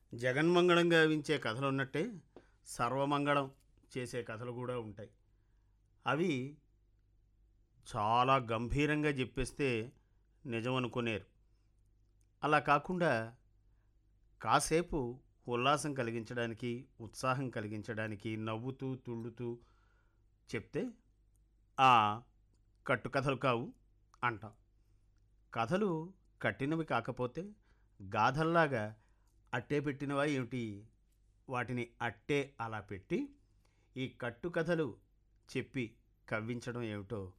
జగన్మంగళం గావించే కథలు ఉన్నట్టే సర్వమంగళం చేసే కథలు కూడా ఉంటాయి అవి చాలా గంభీరంగా చెప్పేస్తే నిజం అనుకునేరు అలా కాకుండా కాసేపు ఉల్లాసం కలిగించడానికి ఉత్సాహం కలిగించడానికి నవ్వుతూ తుళ్ళుతూ చెప్తే ఆ కట్టుకథలు కావు అంటాం కథలు కట్టినవి కాకపోతే గాథల్లాగా అట్టే పెట్టినవా ఏమిటి వాటిని అట్టే అలా పెట్టి ఈ కట్టుకథలు చెప్పి కవ్వించడం ఏమిటో